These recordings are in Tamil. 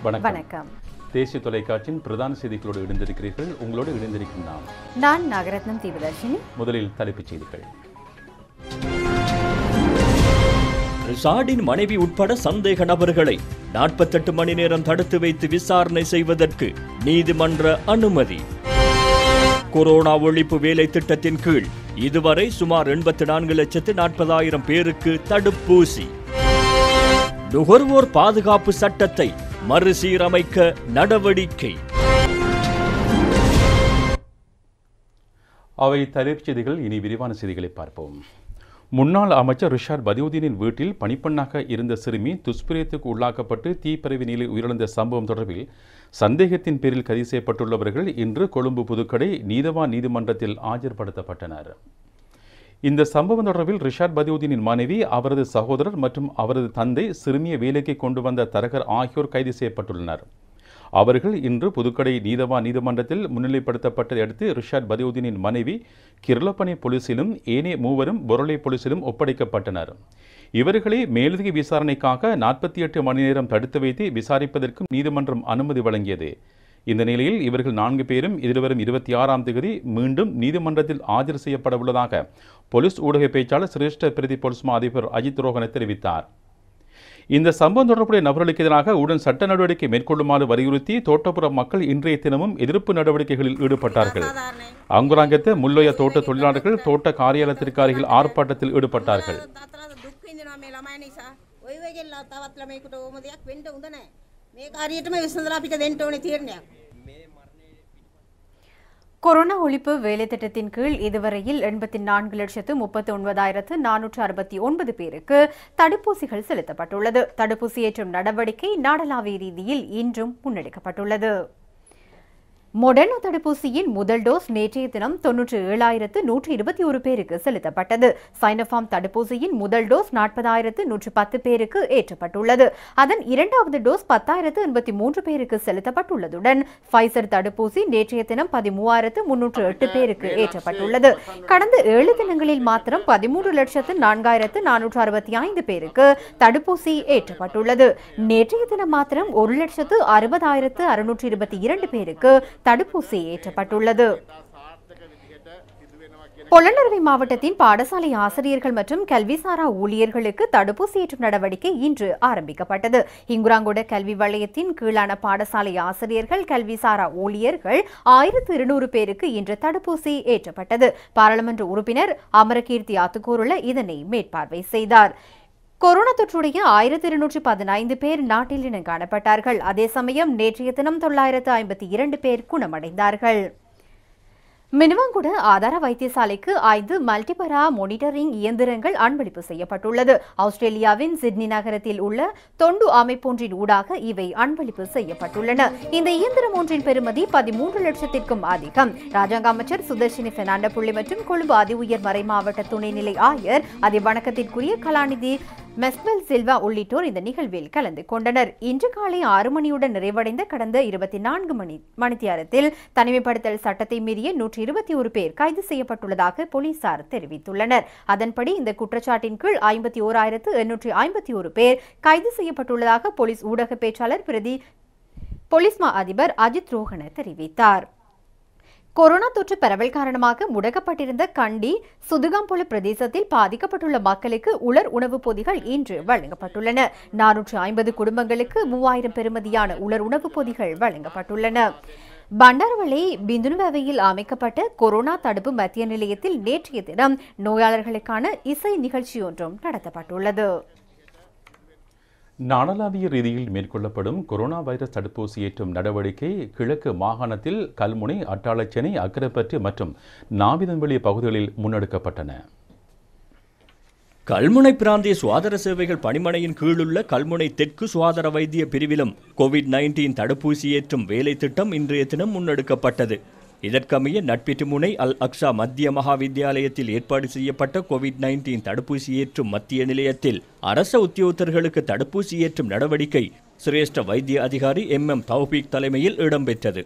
வணக்கம் வணக்கம் தேசிய தொலைக்காட்சியின் பிரதான செய்திகளோடு இணைந்திருக்கிறீர்கள் உங்களோடு இணைந்திருக்கும் நாம் நான் நாகரத்னம் தீபதர்ஷினி முதலில் தலைப்புச் செய்திகள் ரிஷாடின் மனைவி உட்பட சந்தேக நபர்களை நாற்பத்தெட்டு மணி நேரம் தடுத்து வைத்து விசாரணை செய்வதற்கு நீதிமன்ற அனுமதி கொரோனா ஒழிப்பு வேலை திட்டத்தின் கீழ் இதுவரை சுமார் எண்பத்தி நான்கு லட்சத்து நாற்பதாயிரம் பேருக்கு தடுப்பூசி நுகர்வோர் பாதுகாப்பு சட்டத்தை மறுசீரமைக்க நடவடிக்கை அவை தலைப்புச் செய்திகள் இனி விரிவான செய்திகளை பார்ப்போம் முன்னாள் அமைச்சர் ரிஷாட் பதியுதீனின் வீட்டில் பணிப்பெண்ணாக இருந்த சிறுமி துஷ்பிரியத்துக்கு உள்ளாக்கப்பட்டு தீப்பரவி நிலையில் உயிரிழந்த சம்பவம் தொடர்பில் சந்தேகத்தின் பேரில் கைது செய்யப்பட்டுள்ளவர்கள் இன்று கொழும்பு புதுக்கடை நீதவான் நீதிமன்றத்தில் ஆஜர்படுத்தப்பட்டனர் இந்த சம்பவம் தொடர்பில் ரிஷாட் பதியுதீனின் மனைவி அவரது சகோதரர் மற்றும் அவரது தந்தை சிறுமியை வேலைக்கு கொண்டு வந்த தரகர் ஆகியோர் கைது செய்யப்பட்டுள்ளனர் அவர்கள் இன்று புதுக்கடை நீதவான் நீதிமன்றத்தில் முன்னிலைப்படுத்தப்பட்டதை அடுத்து ரிஷாட் பதியுதீனின் மனைவி கிர்லப்பனை போலீசிலும் ஏனைய மூவரும் பொருளை போலீசிலும் ஒப்படைக்கப்பட்டனர் இவர்களை மேலதிக விசாரணைக்காக நாற்பத்தி எட்டு மணி நேரம் தடுத்து வைத்து விசாரிப்பதற்கும் நீதிமன்றம் அனுமதி வழங்கியது இந்த நிலையில் இவர்கள் நான்கு பேரும் எதிர்வரும் இருபத்தி ஆறாம் தேதி மீண்டும் நீதிமன்றத்தில் ஆஜர் செய்யப்பட உள்ளதாக போலீஸ் ஊடக பேச்சாளர் சிரேஷ்ட பிரதி போலீஸ் மா அதிபர் அஜித் ரோஹன தெரிவித்தார் இந்த சம்பவம் தொடர்புடைய நபர்களுக்கு எதிராக உடன் சட்ட நடவடிக்கை மேற்கொள்ளுமாறு வலியுறுத்தி தோட்டப்புற மக்கள் இன்றைய தினமும் எதிர்ப்பு நடவடிக்கைகளில் ஈடுபட்டார்கள் அங்குராங்கத்த முல்லைய தோட்ட தொழிலாளர்கள் தோட்ட காரியாலயத்திற்கு அருகில் ஆர்ப்பாட்டத்தில் ஈடுபட்டார்கள் අතරද දුක් විඳිනවා මේ ළමයි නිසා. ඔය වගේ ලා- තවත් ළමයෙකුට ඕම දෙයක් වෙන්න හොඳ නැහැ. මේක හරියටම විසඳලා අපිට දෙන්න ඕනේ තීරණයක්. கொரோனா ஒழிப்பு வேலை திட்டத்தின் கீழ் இதுவரையில் எண்பத்தி நான்கு லட்சத்து முப்பத்தி ஒன்பதாயிரத்து நானூற்று அறுபத்தி ஒன்பது பேருக்கு தடுப்பூசிகள் செலுத்தப்பட்டுள்ளது தடுப்பூசி ஏற்றும் நடவடிக்கை நாடளாவிய ரீதியில் இன்றும் முன்னெடுக்கப்பட்டுள்ளது மொடர்னா தடுப்பூசியின் முதல் டோஸ் நேற்றைய தினம் தொன்னூற்று ஏழாயிரத்து நூற்று இருபத்தி ஒரு பேருக்கு செலுத்தப்பட்டது சைனோஃபார்ம் தடுப்பூசியின் முதல் டோஸ் நாற்பதாயிரத்து நூற்று பத்து பேருக்கு ஏற்றப்பட்டுள்ளது அதன் இரண்டாவது டோஸ் பத்தாயிரத்து எண்பத்தி மூன்று பேருக்கு செலுத்தப்பட்டுள்ளதுடன் ஃபைசர் தடுப்பூசி நேற்றைய தினம் பதிமூவாயிரத்து முன்னூற்று எட்டு பேருக்கு ஏற்றப்பட்டுள்ளது கடந்த ஏழு தினங்களில் மாத்திரம் பதிமூன்று லட்சத்து நான்காயிரத்து நானூற்று அறுபத்தி ஐந்து பேருக்கு தடுப்பூசி ஏற்றப்பட்டுள்ளது நேற்றைய தினம் மாத்திரம் ஒரு லட்சத்து அறுபதாயிரத்து அறுநூற்று இருபத்தி இரண்டு பேருக்கு தடுப்பூசி ஏற்றப்பட்டுள்ளது பொலனறுவை மாவட்டத்தின் பாடசாலை ஆசிரியர்கள் மற்றும் கல்விசாரா ஊழியர்களுக்கு தடுப்பூசி ஏற்றும் நடவடிக்கை இன்று ஆரம்பிக்கப்பட்டது இங்குராங்குட கல்வி வலயத்தின் கீழான பாடசாலை ஆசிரியர்கள் கல்விசாரா ஊழியர்கள் ஆயிரத்து இருநூறு பேருக்கு இன்று தடுப்பூசி ஏற்றப்பட்டது பாராளுமன்ற உறுப்பினர் அமரகீர்த்தி ஆத்துக்கூருல இதனை மேற்பார்வை செய்தார் கொரோனா தொற்றுடைய ஆயிரத்தி இருநூற்றி பதினைந்து பேர் நாட்டில் இனம் காணப்பட்டார்கள் அதே சமயம் நேற்றைய தினம் தொள்ளாயிரத்து ஐம்பத்தி இரண்டு பேர் குணமடைந்தார்கள் மினுவாங்குட ஆதார வைத்தியசாலைக்கு ஐந்து மல்டிபரா மோனிட்டரிங் இயந்திரங்கள் அன்பளிப்பு செய்யப்பட்டுள்ளது ஆஸ்திரேலியாவின் சிட்னி நகரத்தில் உள்ள தொண்டு அமைப்பொன்றின் ஊடாக இவை அன்பளிப்பு செய்யப்பட்டுள்ளன இந்த இயந்திரம் ஒன்றின் பெறுமதி பதிமூன்று லட்சத்திற்கும் அதிகம் ராஜாங்க அமைச்சர் சுதர்ஷினி பெர்னாண்ட புள்ளி மற்றும் கொழும்பு அதி உயர் மறை மாவட்ட துணைநிலை ஆயர் அதி வணக்கத்திற்குரிய கலாநிதி மெஸ்பெல் சில்வா உள்ளிட்டோர் இந்த நிகழ்வில் கலந்து கொண்டனர் இன்று காலை ஆறு மணியுடன் நிறைவடைந்த கடந்த இருபத்தி நான்கு மணி மணித்தியாரத்தில் தனிமைப்படுத்தல் சட்டத்தை மீறிய நூற்றி இருபத்தி ஒரு பேர் கைது செய்யப்பட்டுள்ளதாக போலீசார் தெரிவித்துள்ளனர் அதன்படி இந்த குற்றச்சாட்டின் கீழ் ஐம்பத்தி ஓராயிரத்து எண்ணூற்றி ஐம்பத்தி ஒரு பேர் கைது செய்யப்பட்டுள்ளதாக போலீஸ் ஊடக பேச்சாளர் பிரதி போலீஸ் மா அதிபர் அஜித் ரோஹன தெரிவித்தார் கொரோனா தொற்று பரவல் காரணமாக முடக்கப்பட்டிருந்த கண்டி சுதுகாம்பொல பிரதேசத்தில் பாதிக்கப்பட்டுள்ள மக்களுக்கு உலர் உணவுப் பொதிகள் இன்று வழங்கப்பட்டுள்ளன நானூற்று ஐம்பது குடும்பங்களுக்கு மூவாயிரம் பெறுமதியான உலர் உணவுப் பொதிகள் வழங்கப்பட்டுள்ளன பண்டாரவளை பிந்துனுவவையில் அமைக்கப்பட்ட கொரோனா தடுப்பு மத்திய நிலையத்தில் நேற்றைய தினம் நோயாளர்களுக்கான இசை நிகழ்ச்சியொன்றும் நடத்தப்பட்டுள்ளது நாடளாவிய ரீதியில் மேற்கொள்ளப்படும் கொரோனா வைரஸ் தடுப்பூசி ஏற்றும் நடவடிக்கை கிழக்கு மாகாணத்தில் கல்முனை அட்டாளச்சேனை அக்கரைப்பற்று மற்றும் நாவிதன்வெளி பகுதிகளில் முன்னெடுக்கப்பட்டன கல்முனை பிராந்திய சுகாதார சேவைகள் பணிமனையின் கீழுள்ள கல்முனை தெற்கு சுகாதார வைத்திய பிரிவிலும் கோவிட் நைன்டீன் தடுப்பூசி ஏற்றும் வேலை திட்டம் இன்றைய தினம் முன்னெடுக்கப்பட்டது இதற்கமைய நட்பிட்டு முனை அல் அக்ஷா மத்திய மகா வித்தியாலயத்தில் ஏற்பாடு செய்யப்பட்ட கோவிட் நைன்டீன் தடுப்பூசி ஏற்றும் மத்திய நிலையத்தில் அரச உத்தியோகத்தர்களுக்கு தடுப்பூசி ஏற்றும் நடவடிக்கை சிரேஷ்ட வைத்திய அதிகாரி எம் எம் தௌபீக் தலைமையில் இடம்பெற்றது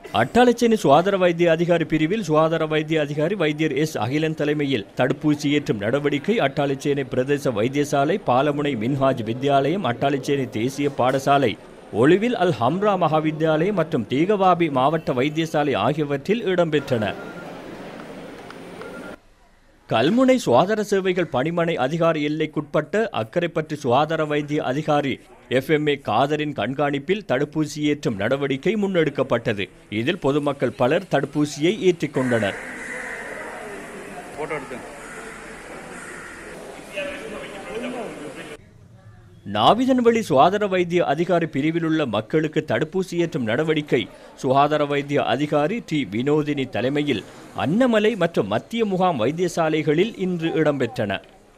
அட்டாளச்சேனை சுகாதார வைத்திய அதிகாரி பிரிவில் சுகாதார வைத்திய அதிகாரி வைத்தியர் எஸ் அகிலன் தலைமையில் தடுப்பூசி ஏற்றும் நடவடிக்கை அட்டாளச்சேனை பிரதேச வைத்தியசாலை பாலமுனை மின்ஹாஜ் வித்யாலயம் அட்டாளச்சேனை தேசிய பாடசாலை ஒளிவில் அல் ஹம்ரா மகாவித்யாலயம் மற்றும் தீகவாபி மாவட்ட வைத்தியசாலை ஆகியவற்றில் இடம்பெற்றன கல்முனை சுகாதார சேவைகள் பணிமனை அதிகாரி எல்லைக்குட்பட்ட அக்கரைப்பற்று சுகாதார வைத்திய அதிகாரி எஃப்எம்ஏ காதரின் கண்காணிப்பில் தடுப்பூசி ஏற்றும் நடவடிக்கை முன்னெடுக்கப்பட்டது இதில் பொதுமக்கள் பலர் தடுப்பூசியை ஏற்றிக்கொண்டனர் நாவிதன்வழி சுகாதார வைத்திய அதிகாரி பிரிவில் உள்ள மக்களுக்கு தடுப்பூசி ஏற்றும் நடவடிக்கை சுகாதார வைத்திய அதிகாரி டி வினோதினி தலைமையில் அன்னமலை மற்றும் மத்திய முகாம் வைத்தியசாலைகளில் இன்று இடம்பெற்றன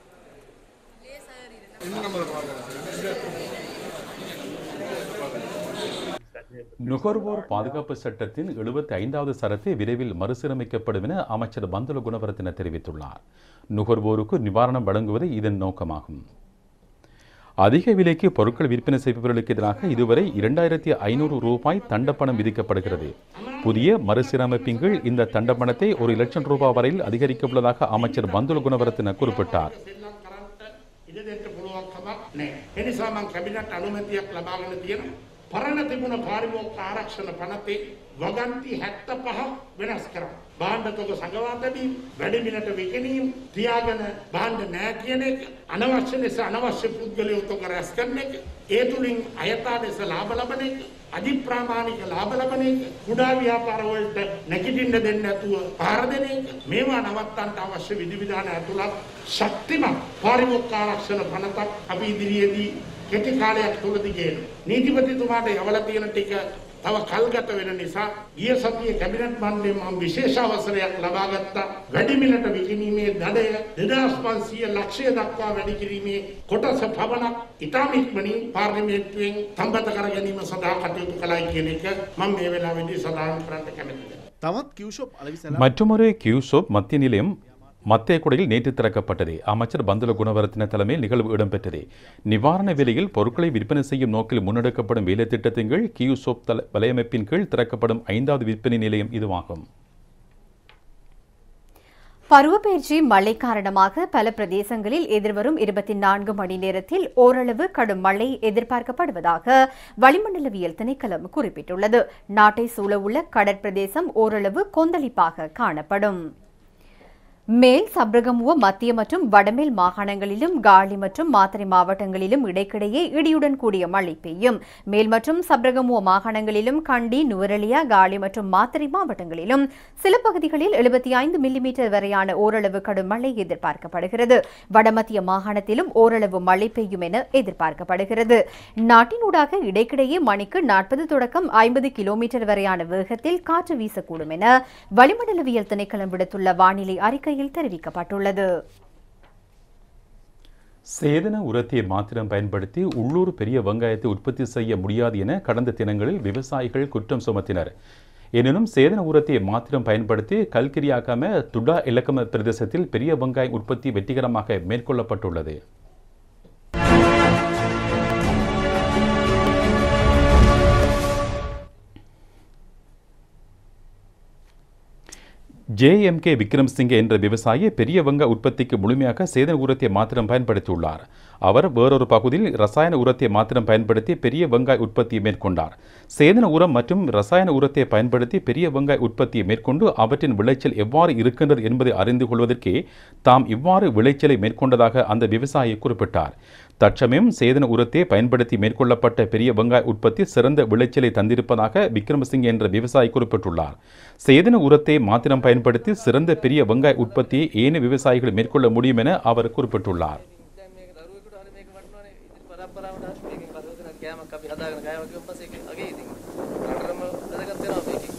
நுகர்வோர் பாதுகாப்பு சட்டத்தின் எழுபத்தி ஐந்தாவது சரத்தை விரைவில் மறுசீரமைக்கப்படும் என அமைச்சர் பந்துல குணவர்த்தன தெரிவித்துள்ளார் நுகர்வோருக்கு நிவாரணம் வழங்குவதே இதன் நோக்கமாகும் அதிக விலைக்கு பொருட்கள் விற்பனை செய்பவர்களுக்கு எதிராக இதுவரை இரண்டாயிரத்தி ஐநூறு ரூபாய் தண்டப்பணம் விதிக்கப்படுகிறது புதிய மறுசீரமைப்பின் கீழ் இந்த தண்டப்பணத்தை ஒரு லட்சம் ரூபாய் வரையில் அதிகரிக்க உள்ளதாக அமைச்சர் பந்துல குணவர்த்தன குறிப்பிட்டார் ඉඩ දෙන්න පුළුවන් කමක් නැහැ. ඒ නිසා මම කැබිනට් අනුමැතියක් ලබාගෙන තියෙනවා. පරණ තිබුණ පාරිභෝගික ආරක්ෂණ පනතේ වගන්ති 75 වෙනස් කරන්න. භාණ්ඩ තොග සංගවා තැබීම, වැඩි මිලට විකිණීම, තියාගෙන භාණ්ඩ නැහැ කියන එක, අනවශ්‍ය ලෙස අනවශ්‍ය පුද්ගලයෝ තොග රැස් කරන එක, ඒ තුලින් අයථා ලෙස ලාභ ලබන එක, අධිප්‍රාමාණික ලාභ ලබන එක, කුඩා ව්‍යාපාර වලට නැගිටින්න දෙන්නේ නැතුව පහර දෙන එක, මේවා නවත්තන්න අවශ්‍ය විධිවිධාන ඇතුළත් ශක්තිමත් පාරිභෝගික ආරක්ෂණ පනතක් අපි ඉදිරියේදී කෙටි කාලයක් තුලදී ගේනවා. නීතිපතිතුමාට යවලා තියෙන ටික තව කල්ගත වෙන නිසා ගිය සතියේ කැබිනට් මණ්ඩලයෙන් මම විශේෂ අවසරයක් ලබා ගත්තා. වැඩි මිලට විකිණීමේ දඩය 2500 ලක්ෂය දක්වා වැඩි කිරීමේ කොටස පවණක් ඉතාම ඉක්මනින් පාර්ලිමේන්තුවෙන් සම්බන්ධ කර ගැනීම සඳහා කටයුතු කළයි කියන එක මම මේ වෙලාවේදී සඳහන් කරන්න කැමතියි. තවත් කිව්ෂොප් අලවිසලා மற்றொரு கியூசோப் மத்திய நிலையம் மத்தேக்குடையில் நேற்று திறக்கப்பட்டது அமைச்சர் பந்துல குணவரத்தின தலைமையில் நிகழ்வு இடம்பெற்றது நிவாரண விலையில் பொருட்களை விற்பனை செய்யும் நோக்கில் முன்னெடுக்கப்படும் வேலை திட்டத்தின் கீழ் கியூசோப் தல வலையமைப்பின் கீழ் திறக்கப்படும் ஐந்தாவது விற்பனை நிலையம் இதுவாகும் பருவப்பெயர்ச்சி மழை காரணமாக பல பிரதேசங்களில் எதிர்வரும் இருபத்தி நான்கு மணி நேரத்தில் ஓரளவு கடும் மழை எதிர்பார்க்கப்படுவதாக வளிமண்டலவியல் திணைக்களம் குறிப்பிட்டுள்ளது நாட்டை சூழவுள்ள கடற்பிரதேசம் ஓரளவு கொந்தளிப்பாக காணப்படும் மேல் சப்ரகமுவ மத்திய மற்றும் வடமேல் மாகாணங்களிலும் காலி மற்றும் மாத்தறை மாவட்டங்களிலும் இடைக்கிடையே இடியுடன் கூடிய மழை பெய்யும் மேல் மற்றும் சப்ரகமுவ மாகாணங்களிலும் கண்டி நுவரெலியா காலி மற்றும் மாத்தறை மாவட்டங்களிலும் சில பகுதிகளில் எழுபத்தி ஐந்து மில்லிமீட்டர் வரையான ஓரளவு கடும் மழை எதிர்பார்க்கப்படுகிறது வடமத்திய மாகாணத்திலும் ஓரளவு மழை பெய்யும் என எதிர்பார்க்கப்படுகிறது நாட்டினூடாக இடைக்கிடையே மணிக்கு நாற்பது தொடக்கம் ஐம்பது கிலோமீட்டர் வரையான வேகத்தில் காற்று வீசக்கூடும் என வளிமண்டலவியல் திணைக்களம் விடுத்துள்ள வானிலை அறிக்கையில் தெரிவிக்கப்பட்டுள்ளது சேதன உரத்தை மாத்திரம் பயன்படுத்தி உள்ளூர் பெரிய வெங்காயத்தை உற்பத்தி செய்ய முடியாது என கடந்த தினங்களில் விவசாயிகள் குற்றம் சுமத்தினர் எனினும் சேதன உரத்தை மாத்திரம் பயன்படுத்தி கல்கிரியாக்காம துடா இலக்கம பிரதேசத்தில் பெரிய வெங்காயம் உற்பத்தி வெற்றிகரமாக மேற்கொள்ளப்பட்டுள்ளது ஜேஎம்கே விக்ரம்சிங்கே என்ற விவசாயி பெரிய வெங்க உற்பத்திக்கு முழுமையாக சேதன உரத்தை மாத்திரம் பயன்படுத்தியுள்ளார் அவர் வேறொரு பகுதியில் ரசாயன உரத்தை மாத்திரம் பயன்படுத்தி பெரிய வெங்காய உற்பத்தியை மேற்கொண்டார் சேதன உரம் மற்றும் ரசாயன உரத்தை பயன்படுத்தி பெரிய வெங்காய உற்பத்தியை மேற்கொண்டு அவற்றின் விளைச்சல் எவ்வாறு இருக்கின்றது என்பதை அறிந்து கொள்வதற்கே தாம் இவ்வாறு விளைச்சலை மேற்கொண்டதாக அந்த விவசாயி குறிப்பிட்டார் தற்சமயம் சேதன உரத்தை பயன்படுத்தி மேற்கொள்ளப்பட்ட பெரிய வெங்காய உற்பத்தி சிறந்த விளைச்சலை தந்திருப்பதாக விக்ரமசிங் என்ற விவசாயி குறிப்பிட்டுள்ளார் சேதன உரத்தை மாத்திரம் பயன்படுத்தி சிறந்த பெரிய வெங்காய உற்பத்தியை ஏனைய விவசாயிகள் மேற்கொள்ள முடியும் என அவர் குறிப்பிட்டுள்ளார் දැන් මේක දරුවෙකුට හරි මේක වටනවනේ ඉතින් පරම්පරාවට හරි මේකෙන් පරවතන කෑමක් අපි හදාගෙන කෑමක් ඊට පස්සේ ඒක අගේ ඉතින් රටරම වැදගත් වෙනවා මේකෙන්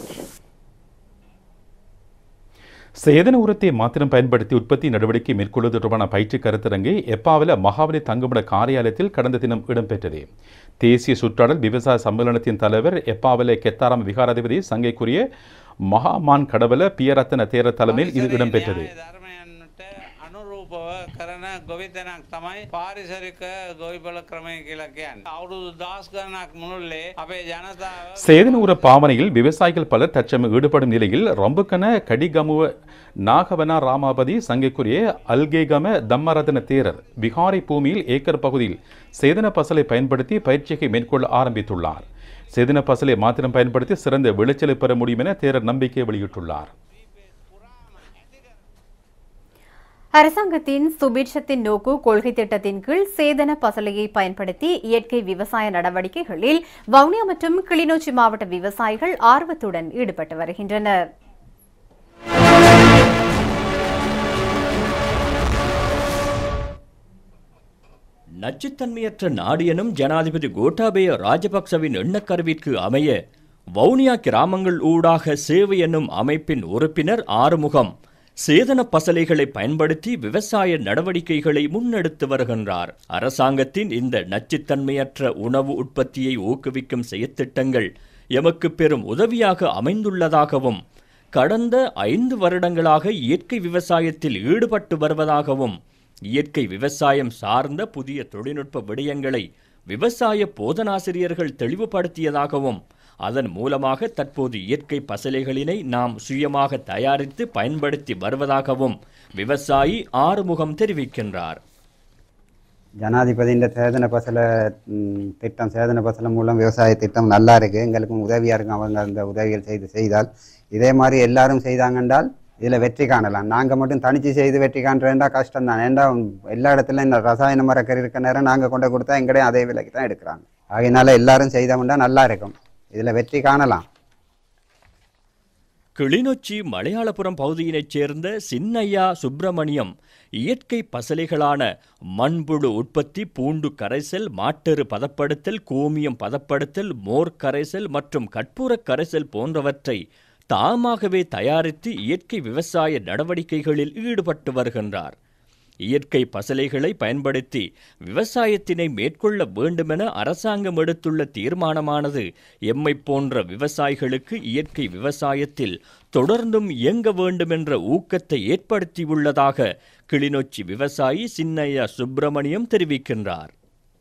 சேதன உரத்தை மாத்திரம் பயன்படுத்தி உற்பத்தி நடவடிக்கை மேற்கொள்வது தொடர்பான பயிற்சி கருத்தரங்கை எப்பாவில மகாவலி தங்குமிட காரியாலயத்தில் கடந்த தினம் இடம்பெற்றது தேசிய சுற்றாடல் விவசாய சம்மேளனத்தின் தலைவர் எப்பாவல கெத்தாராம் விகாராதிபதி சங்கைக்குரிய மகாமான் கடவல பியரத்தன தேர தலைமையில் இது இடம்பெற்றது ධර්මයන්ට අනුරූප අනුරූපව කරන ගොවිතැනක් තමයි පාරිසරික ගොවිබල ක්‍රමය කියලා කියන්නේ. අවුරුදු දහස් ගණනක් මුළුල්ලේ අපේ ජනතාව சேதனூர பாவனையில் விவசாயிகள் பலர் தற்சமயம் ஈடுபடும் நிலையில் ரம்புக்கன கடிகமுவ நாகவனா ராமாபதி சங்கைக்குரிய அல்கேகம தம்மரதன தேரர் விகாரை பூமியில் ஏக்கர் பகுதியில் சேதன பசலை பயன்படுத்தி பயிற்சியை மேற்கொள்ள ஆரம்பித்துள்ளார் சேதன பசலை மாத்திரம் பயன்படுத்தி சிறந்த விளைச்சலை பெற முடியும் என தேரர் நம்பிக்கை வெளியிட்டுள்ளார் அரசாங்கத்தின் சுபிட்சத்தின் நோக்கு கொள்கை திட்டத்தின் கீழ் சேதன பசலையை பயன்படுத்தி இயற்கை விவசாய நடவடிக்கைகளில் வவுனியா மற்றும் கிளிநொச்சி மாவட்ட விவசாயிகள் ஆர்வத்துடன் ஈடுபட்டு வருகின்றனர் நச்சுத்தன்மையற்ற நாடு எனும் ஜனாதிபதி கோட்டாபய ராஜபக்சவின் எண்ணக்கருவிற்கு அமைய வவுனியா கிராமங்கள் ஊடாக சேவை என்னும் அமைப்பின் உறுப்பினர் ஆறுமுகம் சேதன பசலைகளை பயன்படுத்தி விவசாய நடவடிக்கைகளை முன்னெடுத்து வருகின்றார் அரசாங்கத்தின் இந்த நச்சுத்தன்மையற்ற உணவு உற்பத்தியை ஊக்குவிக்கும் செயற்திட்டங்கள் எமக்கு பெரும் உதவியாக அமைந்துள்ளதாகவும் கடந்த ஐந்து வருடங்களாக இயற்கை விவசாயத்தில் ஈடுபட்டு வருவதாகவும் இயற்கை விவசாயம் சார்ந்த புதிய தொழில்நுட்ப விடயங்களை விவசாய போதனாசிரியர்கள் தெளிவுபடுத்தியதாகவும் அதன் மூலமாக தற்போது இயற்கை பசலைகளினை நாம் சுயமாக தயாரித்து பயன்படுத்தி வருவதாகவும் விவசாயி ஆறுமுகம் தெரிவிக்கின்றார் ஜனாதிபதியின் சேதன பசல ம், திட்டம் சேதன பசலம் மூலம் விவசாய திட்டம் நல்லா இருக்கு எங்களுக்கும் உதவியாக இருக்கும் அவங்க அந்த உதவிகள் செய்து செய்தால் இதே மாதிரி எல்லாரும் செய்தாங்கன்றால் இதில் வெற்றி காணலாம் நாங்கள் மட்டும் தனிச்சு செய்து வெற்றி காண்றேன்டா கஷ்டம் தான் ஏன்டா எல்லா இடத்துலையும் இந்த ரசாயன மரக்கறி இருக்க நேரம் நாங்கள் கொண்டு கொடுத்தா எங்கடையும் அதே விலைக்கு தான் எடுக்கிறாங்க ஆகையினால எல்லாரும் செய்தோம்னா நல்லா இருக்கும் இதில் வெற்றி காணலாம் கிளிநொச்சி மலையாளபுரம் பகுதியினைச் சேர்ந்த சின்னையா சுப்பிரமணியம் இயற்கை பசலைகளான மண்புழு உற்பத்தி பூண்டு கரைசல் மாட்டெரு பதப்படுத்தல் கோமியம் பதப்படுத்தல் மோர் கரைசல் மற்றும் கற்பூரக் கரைசல் போன்றவற்றை தாமாகவே தயாரித்து இயற்கை விவசாய நடவடிக்கைகளில் ஈடுபட்டு வருகின்றார் இயற்கை பசலைகளை பயன்படுத்தி விவசாயத்தினை மேற்கொள்ள வேண்டுமென அரசாங்கம் எடுத்துள்ள தீர்மானமானது எம்மை போன்ற விவசாயிகளுக்கு இயற்கை விவசாயத்தில் தொடர்ந்தும் இயங்க வேண்டுமென்ற ஊக்கத்தை ஏற்படுத்தியுள்ளதாக கிளிநொச்சி விவசாயி சின்னையா சுப்பிரமணியம் தெரிவிக்கின்றார்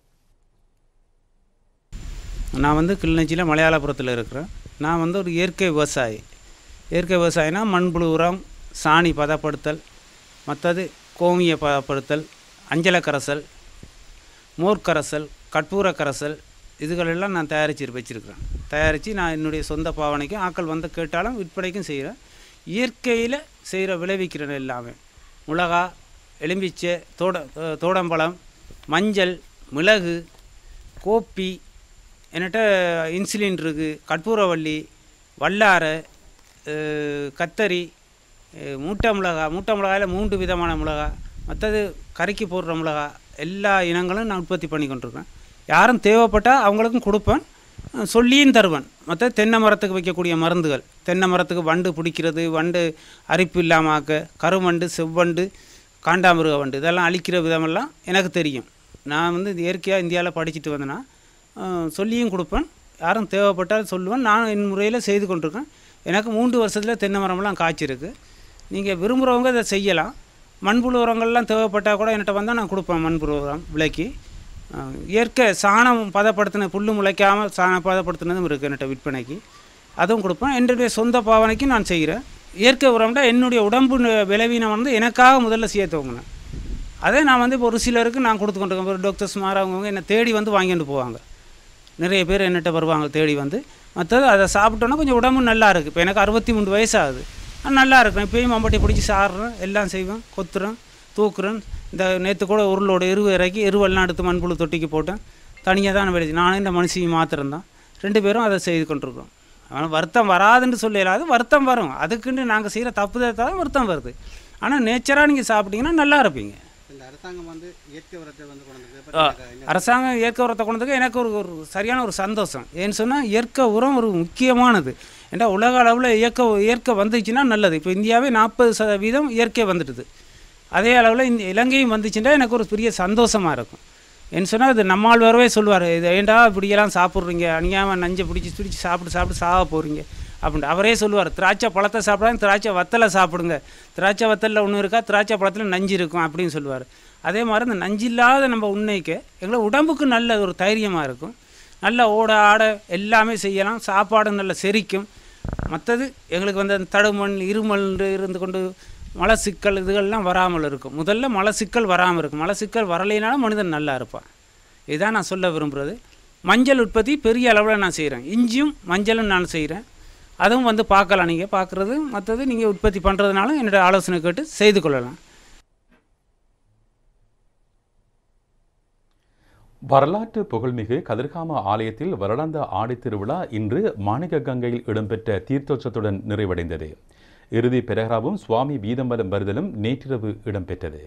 நான் வந்து கிளிநொச்சியில் மலையாளபுரத்தில் இருக்கிறேன் நான் வந்து ஒரு இயற்கை விவசாயி இயற்கை விவசாயினா மண்புழு உரம் சாணி பதப்படுத்தல் மற்றது கோமிய பதப்படுத்தல் அஞ்சல கரைசல் மோர் கரைசல் கற்பூர கரைசல் இதுகளெல்லாம் நான் தயாரித்து வச்சுருக்கிறேன் தயாரித்து நான் என்னுடைய சொந்த பாவனைக்கும் ஆக்கள் வந்து கேட்டாலும் விற்பனைக்கும் செய்கிறேன் இயற்கையில் செய்கிற விளைவிக்கிறேன் எல்லாமே மிளகா எலும்பிச்சை தோட அஹ் தோடம்பழம் மஞ்சள் மிளகு கோப்பி என்கிட்ட இன்சுலின் இருக்குது கற்பூரவள்ளி வல்லாரை அஹ் கத்தரி அஹ் மூட்டை மிளகா மூட்டை மிளகாயில் மூன்று விதமான மிளகா மற்றது கறிக்கு போடுற மிளகா எல்லா இனங்களும் நான் உற்பத்தி பண்ணி கொண்டிருக்கேன் யாரும் தேவைப்பட்டால் அவங்களுக்கும் கொடுப்பேன் அஹ் சொல்லியும் தருவேன் மற்ற தென்னை மரத்துக்கு வைக்கக்கூடிய மருந்துகள் தென்னை மரத்துக்கு வண்டு பிடிக்கிறது வண்டு அரிப்பு இல்லாமல் ஆக்க கருவண்டு செவ்வண்டு காண்டாமிருக வண்டு இதெல்லாம் அழிக்கிற விதமெல்லாம் எனக்கு தெரியும் நான் வந்து இது இயற்கையாக இந்தியாவில் படிச்சுட்டு வந்தேன்னா அஹ் சொல்லியும் கொடுப்பேன் யாரும் தேவைப்பட்டால் சொல்லுவேன் நான் என் முறையில் செய்து கொண்டிருக்கேன் எனக்கு மூன்று வருஷத்தில் தென்னை மரமெல்லாம் காய்ச்சிருக்கு நீங்கள் விரும்புகிறவங்க இதை செய்யலாம் மண்புழு உரங்கள்லாம் தேவைப்பட்டால் கூட என்கிட்ட வந்தால் நான் கொடுப்பேன் மண்புழு உரம் விலைக்கு அஹ் இயற்கை சாணம் பதப்படுத்தின புல் முளைக்காமல் சாணம் பதப்படுத்தினதும் இருக்குது என்கிட்ட விற்பனைக்கு அதுவும் கொடுப்பேன் என்னுடைய சொந்த பாவனைக்கு நான் செய்கிறேன் இயற்கை உரம்னா என்னுடைய உடம்பு ந- விளைவினம் வந்து எனக்காக முதல்ல செய்ய துவங்கினேன் அதே நான் வந்து இப்போ ஒரு சிலருக்கு நான் கொடுத்து கொண்டிருக்கேன் ஒரு டாக்டர்ஸ் மாதிரி அவங்கவுங்க என்னை தேடி வந்து வாங்கிட்டு போவாங்க நிறைய பேர் என்னட்ட வருவாங்க தேடி வந்து மற்றது அதை சாப்பிட்டோன்னா கொஞ்சம் உடம்பு நல்லா இருக்குது இப்போ எனக்கு அறுபத்தி மூணு வயசாகுது ஆனா நல்லா இருக்கும் இப்பயும் மம்பட்டி பிடிச்சி சாடுறேன் எல்லாம் செய்வேன் கொத்துறேன் தூக்குறேன் இந்த நேற்று கூட உருளோட எருவு இறக்கி எருவெல்லாம் எடுத்து மண்புழு தொட்டிக்கு போட்டேன் தனியாக தான் விளைச்சி நானும் இந்த மனுஷியும் மாத்திரம் தான் ரெண்டு பேரும் அதை செய்து கொண்டிருக்கோம் ஆனால் வருத்தம் வராதுன்னு சொல்லலாது வருத்தம் வரும் அதுக்குன்னு நாங்கள் செய்கிற தப்பு தான் வருத்தம் வருது ஆனால் நேச்சராக நீங்கள் சாப்பிட்டீங்கன்னா நல்லா இருப்பீங்க இந்த அரசாங்கம் வந்து இயற்கை உரத்தை வந்து கொண்டு வந்தது ஆ, பற்றி எனக்கு அரசாங்கம் இயற்கை உரத்தை கொண்டதுக்கு எனக்கு ஒரு ஒரு சரியான ஒரு சந்தோஷம் ஏன்னு சொன்னால் இயற்கை உரம் ஒரு முக்கியமானது ஏன்டா உலக அளவில் இயற்கை இயற்கை வந்துச்சுன்னா நல்லது இப்போ இந்தியாவே நாற்பது சதவீதம் இயற்கை வந்துடுது அதே அளவில் இந்த இலங்கையும் வந்துச்சுன்னா எனக்கு ஒரு பெரிய சந்தோஷமாக இருக்கும் என்ன சொன்னால் அது நம்மால் வரவே சொல்லுவார் இது ஏண்டா இப்படியெல்லாம் சாப்பிட்றீங்க அணியாமல் நஞ்சை பிடிச்சி பிடிச்சி சாப்பிட்டு சாப்பிட்டு சாக போகிறீங்க அப்படின்ட்டு அவரே சொல்லுவார் திராட்சை பழத்தை சாப்பிடாம திராட்சை வத்தலை சாப்பிடுங்க திராட்சை வத்தலில் ஒன்று இருக்கா திராட்சை பழத்தில் நஞ்சு இருக்கும் அப்படின்னு சொல்லுவார் அதே மாதிரி இந்த நஞ்சு இல்லாத நம்ம உண்மைக்கு எங்களை உடம்புக்கு நல்ல ஒரு தைரியமாக இருக்கும் நல்ல ஓட ஆட எல்லாமே செய்யலாம் சாப்பாடு நல்ல செரிக்கும் மற்றது எங்களுக்கு வந்து அந்த தடுமண் இருமல் இருந்து கொண்டு மலை சிக்கல் இதுகள்லாம் வராமல் இருக்கும் முதல்ல மலை சிக்கல் வராமல் இருக்கும் மலை சிக்கல் வரலைனாலும் மனிதன் நல்லா இருப்பான் இதுதான் நான் சொல்ல விரும்புகிறது மஞ்சள் உற்பத்தி பெரிய அளவில் நான் செய்கிறேன் இஞ்சியும் மஞ்சளும் நான் செய்கிறேன் அதுவும் வந்து பார்க்கலாம் நீங்கள் பார்க்குறது மற்றது நீங்கள் உற்பத்தி பண்ணுறதுனால என்னோடய ஆலோசனை கேட்டு செய்து கொள்ளலாம் வரலாற்று புகழ்மிகு கதிர்காம ஆலயத்தில் வருடாந்த ஆடித் திருவிழா இன்று மாணிக்க கங்கையில் இடம்பெற்ற தீர்த்தோற்சவத்துடன் நிறைவடைந்தது இறுதி பெரகராவும் சுவாமி வீதம்பலம் வருதலும் நேற்றிரவு இடம்பெற்றது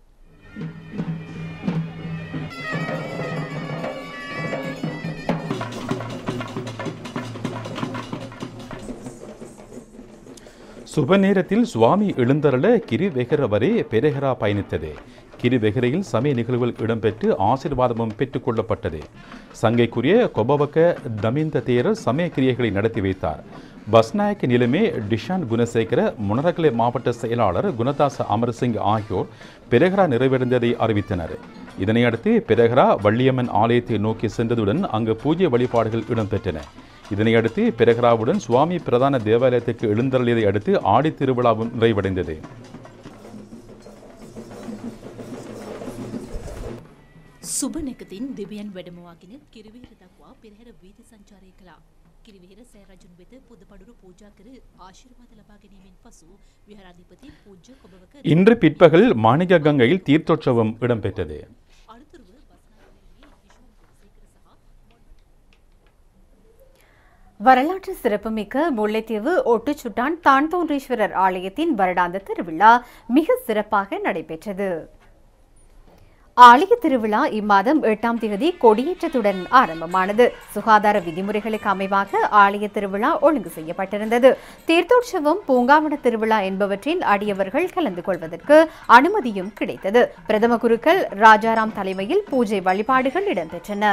சுப நேரத்தில் சுவாமி எழுந்தருள கிரிவெகர வரை பெரகரா பயணித்தது கிரிவெகரையில் சமய நிகழ்வுகள் இடம்பெற்று ஆசீர்வாதமும் பெற்றுக் கொள்ளப்பட்டது சங்கைக்குரிய கொபவக்க தமிந்த தேரர் சமய கிரியைகளை நடத்தி வைத்தார் பஸ்நாயக்க நிலைமை டிஷான் குணசேகர முனரகலை மாவட்ட செயலாளர் குணதாச அமர்சிங் ஆகியோர் பெரகரா நிறைவடைந்ததை அறிவித்தனர் இதனையடுத்து பெரகரா வள்ளியம்மன் ஆலயத்தை நோக்கி சென்றதுடன் அங்கு பூஜை வழிபாடுகள் இடம்பெற்றன இதனையடுத்து பெரகராவுடன் சுவாமி பிரதான தேவாலயத்துக்கு எழுந்தருளியதை அடுத்து ஆடித் திருவிழாவும் நிறைவடைந்தது සුබනකතින් දෙවියන් වැඩමවාගෙන කිරිවේර දක්වා පෙරහැර වීදි සංචාරය කළා. කිරිවේර සෑරජුන් වෙත පුදපඩුරු පූජා කර ආශිර්වාද ලබා ගැනීමෙන් පසු විහාරාධිපති පූජ්‍ය කොබවක இன்று பிற்பகல் மாணிக்க கங்கையில் தீர்த்தோற்சவம் இடம்பெற்றது අනතුරුව බස්නාහිරයේ විශාල வரலாற்று சிறப்புமிக்க முல்லைத்தீவு ஒட்டுச்சுட்டான் தான்தோன்றீஸ்வரர் ஆலயத்தின் வருடாந்த திருவிழா மிக சிறப்பாக நடைபெற்றது ஆலய திருவிழா இம்மாதம் எட்டாம் தேதி கொடியேற்றத்துடன் ஆரம்பமானது சுகாதார விதிமுறைகளுக்கு அமைவாக ஆலய திருவிழா ஒழுங்கு செய்யப்பட்டிருந்தது தீர்த்தோற்சவம் பூங்காவன திருவிழா என்பவற்றில் அடியவர்கள் கலந்து கொள்வதற்கு அனுமதியும் கிடைத்தது பிரதம குருக்கள் ராஜாராம் தலைமையில் பூஜை வழிபாடுகள் இடம்பெற்றன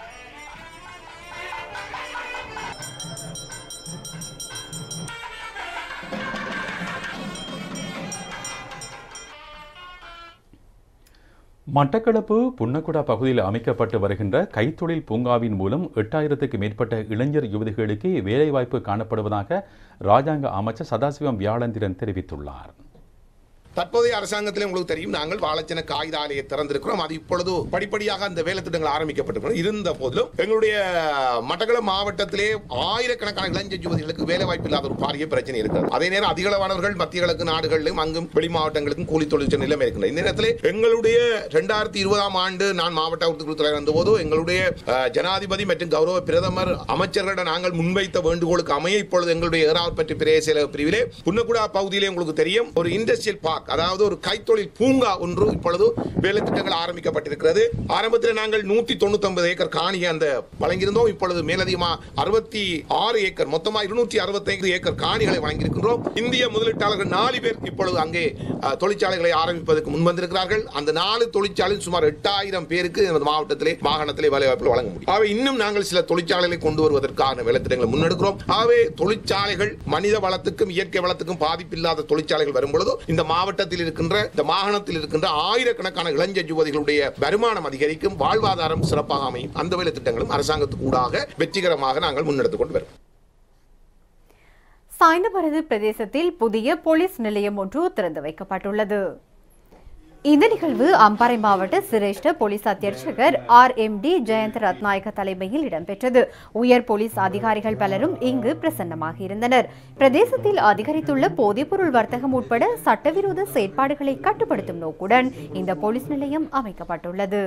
மட்டக்களப்பு புன்னக்குடா பகுதியில் அமைக்கப்பட்டு வருகின்ற கைத்தொழில் பூங்காவின் மூலம் எட்டாயிரத்துக்கு மேற்பட்ட இளைஞர் யுவதிகளுக்கு வேலைவாய்ப்பு காணப்படுவதாக ராஜாங்க அமைச்சர் சதாசிவம் வியாழந்திரன் தெரிவித்துள்ளார் தற்போதைய அரசாங்கத்திலே உங்களுக்கு தெரியும் நாங்கள் வாழைச்சன காகித ஆலையை திறந்திருக்கிறோம் அது இப்பொழுது படிப்படியாக அந்த வேலை திட்டங்கள் ஆரம்பிக்கப்பட்டிருக்கிறோம் இருந்த போதிலும் எங்களுடைய மட்டக்களப்பு மாவட்டத்திலே ஆயிரக்கணக்கான இளைஞர் யுவதிகளுக்கு வேலை வாய்ப்பு இல்லாத ஒரு பாரிய பிரச்சனை இருக்கிறது அதே நேரம் அதிகளவானவர்கள் மத்திய கிழக்கு நாடுகளிலும் அங்கும் வெளி மாவட்டங்களுக்கும் கூலி தொழிற்ச நிலைமை இருக்கின்றது இந்த நேரத்தில் எங்களுடைய இரண்டாயிரத்தி இருபதாம் ஆண்டு நான் மாவட்ட உறுப்பினர் தலைவர் இருந்தபோது எங்களுடைய அஹ், ஜனாதிபதி மற்றும் கௌரவ பிரதமர் அமைச்சர்களிடம் நாங்கள் முன்வைத்த வேண்டுகோளுக்கு அமைய இப்பொழுது எங்களுடைய ஏறாவல் பற்றி பிரேய செயலக பிரிவிலே புன்னக்குடா பகுதியிலே உங்களுக்கு தெரியும் ஒரு இண்டஸ்ட்ரியல் பார்க் அதாவது ஒரு கைத்தொழில் பூங்கா ஒன்று இப்பொழுது வேலை திட்டங்கள் ஆரம்பிக்கப்பட்டிருக்கிறது ஆரம்பத்தில் நாங்கள் நூத்தி தொண்ணூத்தி ஒன்பது ஏக்கர் காணியை அந்த வழங்கியிருந்தோம் இப்பொழுது மேலதிகமா அறுபத்தி ஆறு ஏக்கர் மொத்தமா இருநூற்றி அறுபத்தைந்து ஏக்கர் காணிகளை வழங்கியிருக்கின்றோம் இந்திய முதலீட்டாளர்கள் நாலு பேர் இப்பொழுது அங்கே அஹ், தொழிற்சாலைகளை ஆரம்பிப்பதற்கு முன்வந்திருக்கிறார்கள் அந்த நாலு தொழிற்சாலையில் சுமார் எட்டாயிரம் பேருக்கு நமது மாவட்டத்திலே மாகாணத்திலே வேலை வாய்ப்புகள் வழங்க முடியும் ஆகவே இன்னும் நாங்கள் சில தொழிற்சாலைகளை கொண்டு வருவதற்கான வேலை திட்டங்களை முன்னெடுக்கிறோம் ஆகவே தொழிற்சாலைகள் மனித வளத்துக்கும் இயற்கை வளத்துக்கும் பாதிப்பில்லாத தொழிற்சாலைகள் வரும் பொழுது இந்த மாவட்டத்தில் இருக்கின்ற இந்த மாகாணத்தில் இருக்கின்ற ஆயிரக்கணக்கான இளைஞர் யுவதிகளுடைய வருமானம் அதிகரிக்கும் வாழ்வாதாரம் சிறப்பாக அமையும் அந்த வேலை திட்டங்களும் அரசாங்கத்துக்கு ஊடாக வெற்றிகரமாக நாங்கள் முன்னெடுத்துக் கொண்டு வரும் சாய்ந்தமருது பிரதேசத்தில் புதிய போலீஸ் நிலையம் ஒன்று திறந்து வைக்கப்பட்டுள்ளது இந்த நிகழ்வு அம்பாறை மாவட்ட சிரேஷ்ட போலீஸ் அத்தியட்சகர் R M D Jayantha Ratnayake தலைமையில் இடம்பெற்றது உயர் போலீஸ் அதிகாரிகள் பலரும் இங்கு பிரசன்னமாக இருந்தனர் பிரதேசத்தில் அதிகரித்துள்ள போதைப்பொருள் வர்த்தகம் உட்பட சட்டவிரோத செயற்பாடுகளை கட்டுப்படுத்தும் நோக்குடன் இந்த போலீஸ் நிலையம் அமைக்கப்பட்டுள்ளது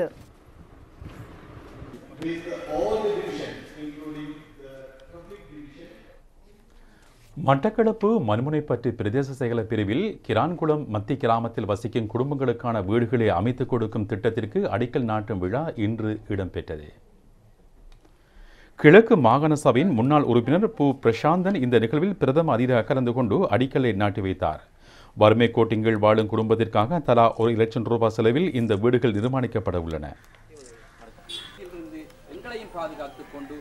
மட்டக்களப்பு மண்முனைப்பற்று பிரதேச செயலர் பிரிவில் கிரான்குளம் மத்தி கிராமத்தில் வசிக்கும் குடும்பங்களுக்கான வீடுகளை அமைத்துக் கொடுக்கும் திட்டத்திற்கு அடிக்கல் நாட்டும் விழா இன்று இடம்பெற்றது கிழக்கு மாகாண சபையின் முன்னாள் உறுப்பினர் பு பிரசாந்தன் இந்த நிகழ்வில் பிரதம அதிதியாக கலந்து கொண்டு அடிக்கலை நாட்டி வைத்தார் வறுமை கோட்டின் கீழ் வாழும் குடும்பத்திற்காக தலா ஒரு லட்சம் ரூபாய் செலவில் இந்த வீடுகள் நிர்மாணிக்கப்பட உள்ளன பாதுகாத்துக் கொண்டு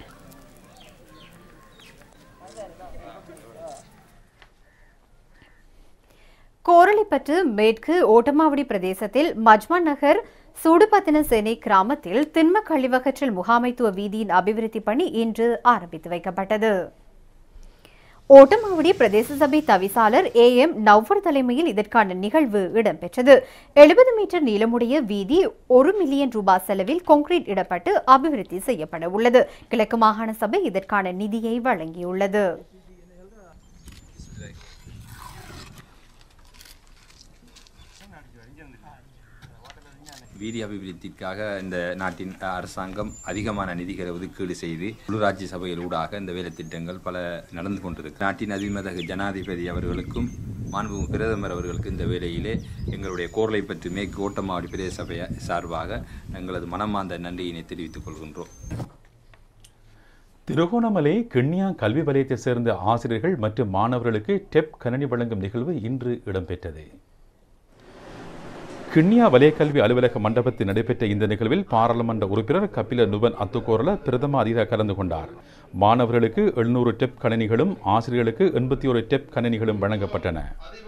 கோரளிப்பற்று மேற்கு ஓட்டமாவடி பிரதேசத்தில் மஜ்மா நகர் சூடுபத்தின சேனை கிராமத்தில் திண்ம கழிவகற்றல் முகாமைத்துவ வீதியின் அபிவிருத்தி பணி இன்று ஆரம்பித்து வைக்கப்பட்டது ஓட்டமாவடி பிரதேச சபை தவிசாளர் ஏ எம் நவ்வர் தலைமையில் இதற்கான நிகழ்வு இடம்பெற்றது எழுபது மீட்டர் நீளமுடைய வீதி ஒரு மில்லியன் ரூபாய் செலவில் கான்கிரீட் இடப்பட்டு அபிவிருத்தி செய்யப்பட உள்ளது கிழக்கு மாகாண சபை இதற்கான நிதியை வழங்கியுள்ளது வீதி அபிவிருத்திக்காக இந்த நாட்டின் அரசாங்கம் அதிகமான நிதிகளை ஒதுக்கீடு செய்து உள்ளூராட்சி சபைகள் ஊடாக இந்த வேலை திட்டங்கள் பல நடந்து கொண்டிருக்கு நாட்டின் அதிமதகு ஜனாதிபதி அவர்களுக்கும் மாண்பு பிரதமர் அவர்களுக்கு இந்த வேலையிலே எங்களுடைய கோரலை பற்றி மேற்கு ஓட்டமாவடி பிரதேச சபை சார்பாக எங்களது மனமார்ந்த நன்றியினை தெரிவித்துக் கொள்கின்றோம் திருகோணமலை கிண்ணியா கல்வி வலயத்தைச் சேர்ந்த ஆசிரியர்கள் மற்றும் மாணவர்களுக்கு டெப் கணனி வழங்கும் நிகழ்வு இன்று இடம்பெற்றது கிண்ணியா வலய கல்வி அலுவலக மண்டபத்தில் நடைபெற்ற இந்த நிகழ்வில் பாராளுமன்ற உறுப்பினர் கபில நுபன் அத்துக்கோரல பிரதம அதிகாரி கலந்து கொண்டார் மாணவர்களுக்கு எழுநூறு டெப் கணினிகளும் ஆசிரியர்களுக்கு எண்பத்தி ஒரு டெப் கணினிகளும் வழங்கப்பட்டன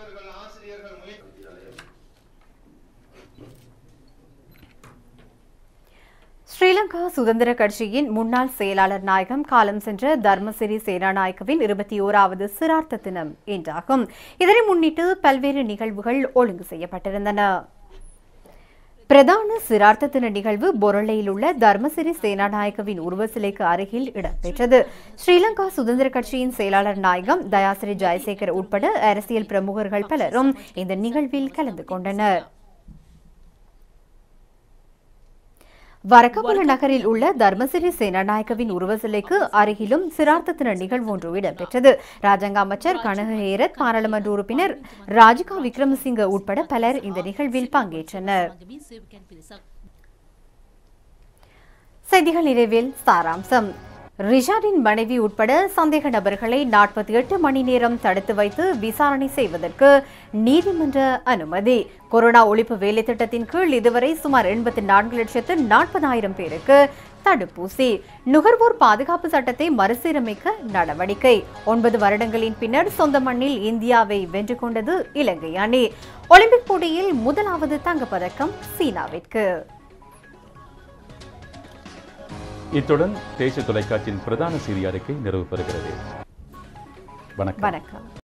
ஸ்ரீலங்கா சுதந்திர கட்சியின் முன்னாள் செயலாளர் நாயகம் காலம் சென்ற தர்மசிறி சேனாநாயக்கவின் இருபத்தி ஓராவது சிரார்த்த தினம் இன்றாகும் இதனை முன்னிட்டு பல்வேறு நிகழ்வுகள் ஒழுங்கு செய்யப்பட்டிருந்தன பிரதான சிரார்த்த தின நிகழ்வு பொருளையில் உள்ள தர்மசிறி சேனாநாயக்கவின் உருவ சிலைக்கு அருகில் இடம்பெற்றது ஸ்ரீலங்கா சுதந்திர கட்சியின் செயலாளர் நாயகம் தயாசிரி ஜெயசேகர் உட்பட அரசியல் பிரமுகர்கள் பலரும் இந்த நிகழ்வில் கலந்து கொண்டனர் வரக்கபுல நகரில் உள்ள தர்மசிறி சேனாநாயக்கவின் உருவ சிலைக்கு அருகிலும் சிரார்த்த தின நிகழ்வு ஒன்று இடம்பெற்றது ராஜாங்க அமைச்சர் கனகஹேரத் பாராளுமன்ற உறுப்பினர் ராஜிகா விக்ரமசிங்க உட்பட பலர் இந்த நிகழ்வில் பங்கேற்றனர் செய்திகள் நிறைவில் சாராம்சம் ரிஷாடின் மனைவி உட்பட சந்தேக நபர்களை நாற்பத்தி எட்டு மணி நேரம் தடுத்து வைத்து விசாரணை செய்வதற்கு நீதிமன்ற அனுமதி கொரோனா ஒழிப்பு வேலை திட்டத்தின் கீழ் இதுவரை சுமார் எண்பத்தி நான்கு லட்சத்து நாற்பதாயிரம் பேருக்கு தடுப்பூசி நுகர்வோர் பாதுகாப்பு சட்டத்தை மறுசீரமைக்க நடவடிக்கை ஒன்பது வருடங்களின் பின்னர் சொந்த மண்ணில் இந்தியாவை வென்று கொண்டது இலங்கை அணி ஒலிம்பிக் போட்டியில் முதலாவது தங்கப்பதக்கம் சீனாவிற்கு இத்துடன் தேசிய தொலைக்காட்சியின் பிரதான செய்தி அறிக்கை நிறைவு பெறுகிறது வணக்கம் வணக்கம்